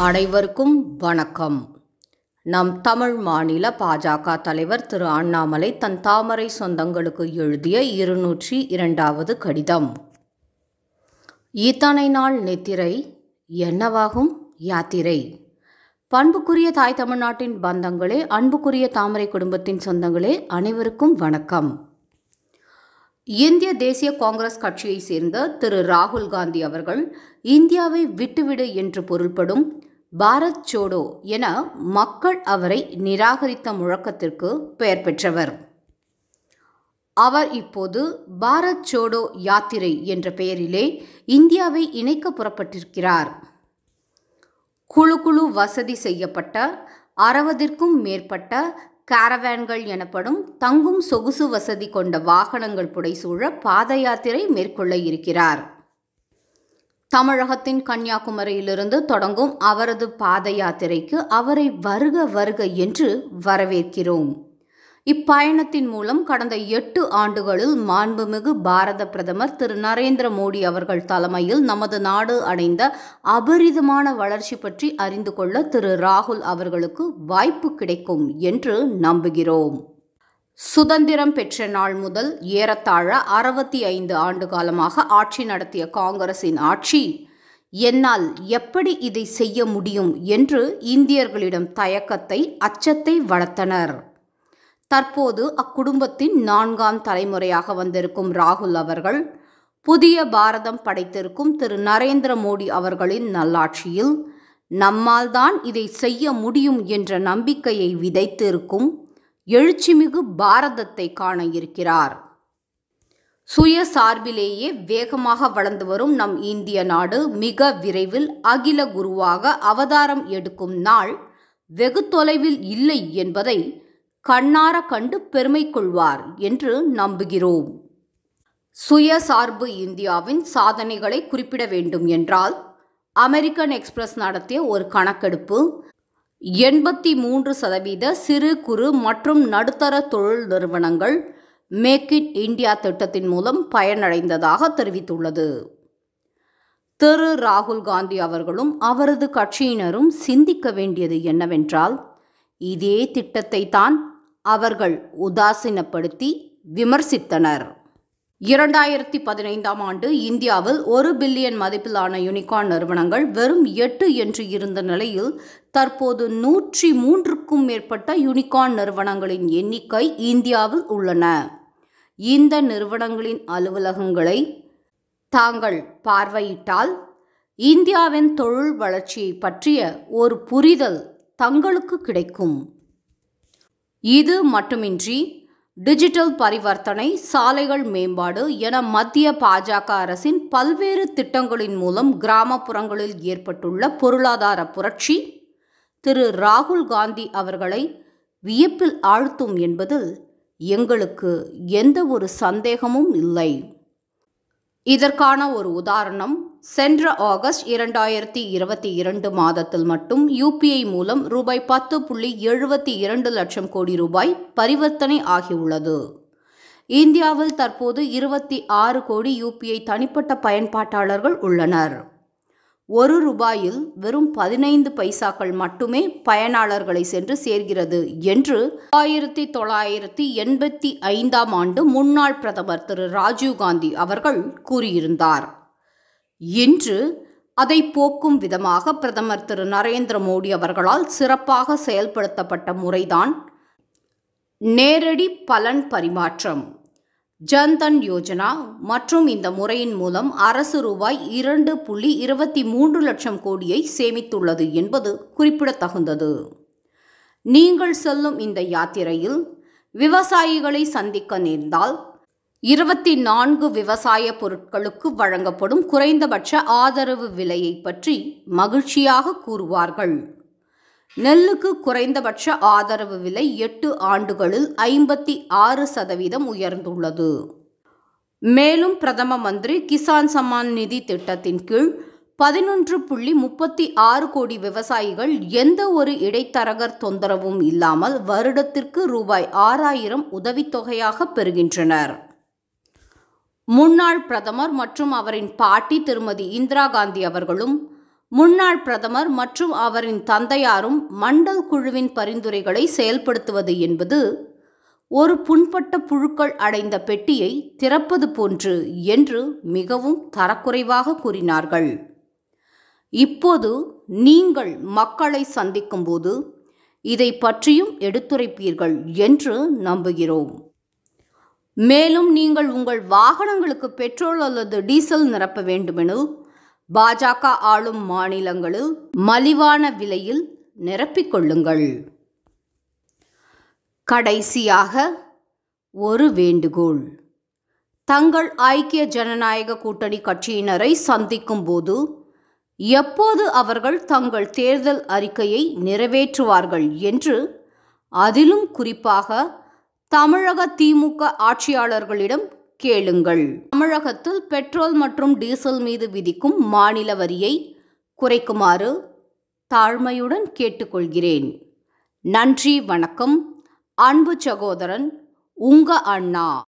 அனைவருக்கும் வணக்கம் நம் தமிழ் மாநில பாஜக தலைவர் திரு அண்ணாமலை தன் தாமரை சொந்தங்களுக்கு எழுதிய இருநூற்றி இரண்டாவது கடிதம் இத்தனை நாள் நித்திரை என்னவாகும் யாத்திரை பண்புக்குரிய தாய் தமிழ்நாட்டின் பந்தங்களே அன்புக்குரிய தாமரை குடும்பத்தின் சொந்தங்களே அனைவருக்கும் வணக்கம் இந்திய தேசிய காங்கிரஸ் கட்சியை சேர்ந்த திரு ராகுல் காந்தி அவர்கள் இந்தியாவை விட்டுவிடு என்று பொருள்படும் பாரத் சோடோ என மக்கள் அவரை நிராகரித்த முழக்கத்திற்கு பெயர் பெற்றவர் அவர் இப்போது பாரத் சோடோ யாத்திரை என்ற பெயரிலே இந்தியாவை இணைக்க புறப்பட்டிருக்கிறார் குழு குழு வசதி செய்யப்பட்ட அறுபதிற்கும் மேற்பட்ட காரவேன்கள் எனப்படும் தங்கும் சொகுசு வசதி கொண்ட வாகனங்கள் புடைசூழ பாத யாத்திரை மேற்கொள்ள இருக்கிறார் தமிழகத்தின் கன்னியாகுமரியிலிருந்து தொடங்கும் அவரது பாத யாத்திரைக்கு அவரை வருக வருக என்று வரவேற்கிறோம் இப்பயணத்தின் மூலம் கடந்த எட்டு ஆண்டுகளில் மாண்புமிகு பாரத பிரதமர் திரு நரேந்திர மோடி அவர்கள் தலைமையில் நமது நாடு அடைந்த அபரிதமான வளர்ச்சி பற்றி அறிந்து கொள்ள திரு ராகுல் அவர்களுக்கு வாய்ப்பு கிடைக்கும் என்று நம்புகிறோம் சுதந்திரம் பெற்ற நாள் முதல் ஏறத்தாழ அறுபத்தி ஐந்து ஆண்டு காலமாக ஆட்சி நடத்திய காங்கிரசின் ஆட்சி என்னால் எப்படி இதை செய்ய முடியும் என்று இந்தியர்களிடம் தயக்கத்தை அச்சத்தை வளர்த்தனர் தற்போது அக்குடும்பத்தின் நான்காம் தலைமுறையாக வந்திருக்கும் ராகுல் அவர்கள் புதிய பாரதம் படைத்திருக்கும் திரு நரேந்திர மோடி அவர்களின் நல்லாட்சியில் நம்மால்தான் இதை செய்ய முடியும் என்ற நம்பிக்கையை விதைத்திருக்கும் எழுச்சிமிகு பாரதத்தை காண இருக்கிறார் சுயசார்பிலேயே வேகமாக வளர்ந்து வரும் நம் இந்திய நாடு மிக விரைவில் அகில குருவாக அவதாரம் எடுக்கும் நாள் வெகு தொலைவில் இல்லை என்பதை கண்ணார கண்டு பெருமை கொள்வார் என்று நம்புகிறோம் சுயசார்பு இந்தியாவின் சாதனைகளை குறிப்பிட வேண்டும் என்றால் அமெரிக்கன் எக்ஸ்பிரஸ் நடத்திய ஒரு கணக்கெடுப்பு எண்பத்தி மூன்று சதவீத சிறு குறு மற்றும் நடுத்தர தொழில் நிறுவனங்கள் மேக் இன் இந்தியா திட்டத்தின் மூலம் பயனடைந்ததாக தெரிவித்துள்ளது திரு ராகுல் காந்தி அவர்களும் அவரது கட்சியினரும் சிந்திக்க வேண்டியது என்னவென்றால் இதே திட்டத்தை தான் அவர்கள் உதாசீனப்படுத்தி விமர்சித்தனர் இரண்டாயிரத்தி பதினைந்தாம் ஆண்டு இந்தியாவில் ஒரு பில்லியன் மதிப்பிலான யூனிகார்ன் நிறுவனங்கள் வெறும் எட்டு என்று இருந்த நிலையில் தற்போது நூற்றி மூன்றுக்கும் மேற்பட்ட யூனிகார்ன் நிறுவனங்களின் எண்ணிக்கை இந்தியாவில் உள்ளன இந்த நிறுவனங்களின் அலுவலகங்களை தாங்கள் பார்வையிட்டால் இந்தியாவின் தொழில் வளர்ச்சியை பற்றிய ஒரு புரிதல் தங்களுக்கு கிடைக்கும் இது மட்டுமின்றி டிஜிட்டல் பரிவர்த்தனை சாலைகள் மேம்பாடு என மத்திய பாஜக அரசின் பல்வேறு திட்டங்களின் மூலம் கிராமப்புறங்களில் ஏற்பட்டுள்ள பொருளாதார புரட்சி திரு ராகுல் காந்தி அவர்களை வியப்பில் ஆழ்த்தும் என்பதில் எங்களுக்கு எந்த ஒரு சந்தேகமும் இல்லை இதற்கான ஒரு உதாரணம் சென்ற ஆகஸ்ட் இரண்டாயிரத்தி இருபத்தி இரண்டு மாதத்தில் மட்டும் யூபிஐ மூலம் ரூபாய் பத்து புள்ளி எழுபத்தி இரண்டு லட்சம் கோடி ரூபாய் பரிவர்த்தனை ஆகியுள்ளது இந்தியாவில் தற்போது இருபத்தி ஆறு கோடி யூபிஐ தனிப்பட்ட பயன்பாட்டாளர்கள் உள்ளனர் ஒரு ரூபாயில் வெறும் பதினைந்து பைசாக்கள் மட்டுமே பயனாளர்களை சென்று சேர்கிறது என்று ஆயிரத்தி தொள்ளாயிரத்தி எண்பத்தி ஐந்தாம் ஆண்டு முன்னாள் பிரதமர் திரு ராஜீவ்காந்தி அவர்கள் கூறியிருந்தார் இன்று அதை போக்கும் விதமாக பிரதமர் திரு நரேந்திர மோடி அவர்களால் சிறப்பாக செயல்படுத்தப்பட்ட முறைதான் நேரடி பலன் பரிமாற்றம் ஜன்தன் யோஜனா மற்றும் இந்த முறையின் மூலம் அரசு ரூபாய் இரண்டு புள்ளி இருபத்தி மூன்று லட்சம் கோடியை சேமித்துள்ளது என்பது குறிப்பிடத்தகுந்தது நீங்கள் செல்லும் இந்த யாத்திரையில் விவசாயிகளை சந்திக்க நேர்ந்தால் இருபத்தி நான்கு விவசாய பொருட்களுக்கு வழங்கப்படும் குறைந்தபட்ச ஆதரவு விலையை பற்றி மகிழ்ச்சியாக கூறுவார்கள் நெல்லுக்கு குறைந்தபட்ச ஆதரவு விலை எட்டு ஆண்டுகளில் ஐம்பத்தி ஆறு சதவீதம் உயர்ந்துள்ளது மேலும் பிரதம மந்திரி கிசான் சம்மான் நிதி திட்டத்தின் கீழ் பதினொன்று புள்ளி முப்பத்தி ஆறு கோடி விவசாயிகள் எந்த ஒரு இடைத்தரகர் தொந்தரவும் இல்லாமல் வருடத்திற்கு ரூபாய் ஆறாயிரம் உதவித்தொகையாக பெறுகின்றனர் முன்னாள் பிரதமர் மற்றும் அவரின் பாட்டி திருமதி இந்திரா காந்தி அவர்களும் முன்னாள் பிரதமர் மற்றும் அவரின் தந்தையாரும் மண்டல் குழுவின் பரிந்துரைகளை செயல்படுத்துவது என்பது ஒரு புண்பட்ட புழுக்கள் அடைந்த பெட்டியை திறப்பது போன்று என்று மிகவும் தரக்குறைவாக கூறினார்கள் இப்போது நீங்கள் மக்களை சந்திக்கும்போது இதை பற்றியும் எடுத்துரைப்பீர்கள் என்று நம்புகிறோம் மேலும் நீங்கள் உங்கள் வாகனங்களுக்கு பெட்ரோல் அல்லது டீசல் நிரப்ப வேண்டுமெனில் பாஜக ஆளும் மாநிலங்களில் மலிவான விலையில் நிரப்பிக்கொள்ளுங்கள் கடைசியாக ஒரு வேண்டுகோள் தங்கள் ஐக்கிய ஜனநாயக கூட்டணி கட்சியினரை சந்திக்கும் போது எப்போது அவர்கள் தங்கள் தேர்தல் அறிக்கையை நிறைவேற்றுவார்கள் என்று அதிலும் குறிப்பாக தமிழக திமுக ஆட்சியாளர்களிடம் கேளுங்கள் தமிழகத்தில் பெட்ரோல் மற்றும் டீசல் மீது விதிக்கும் மாநில வரியை குறைக்குமாறு தாழ்மையுடன் கேட்டுக்கொள்கிறேன் நன்றி வணக்கம் அன்பு சகோதரன் உங்க அண்ணா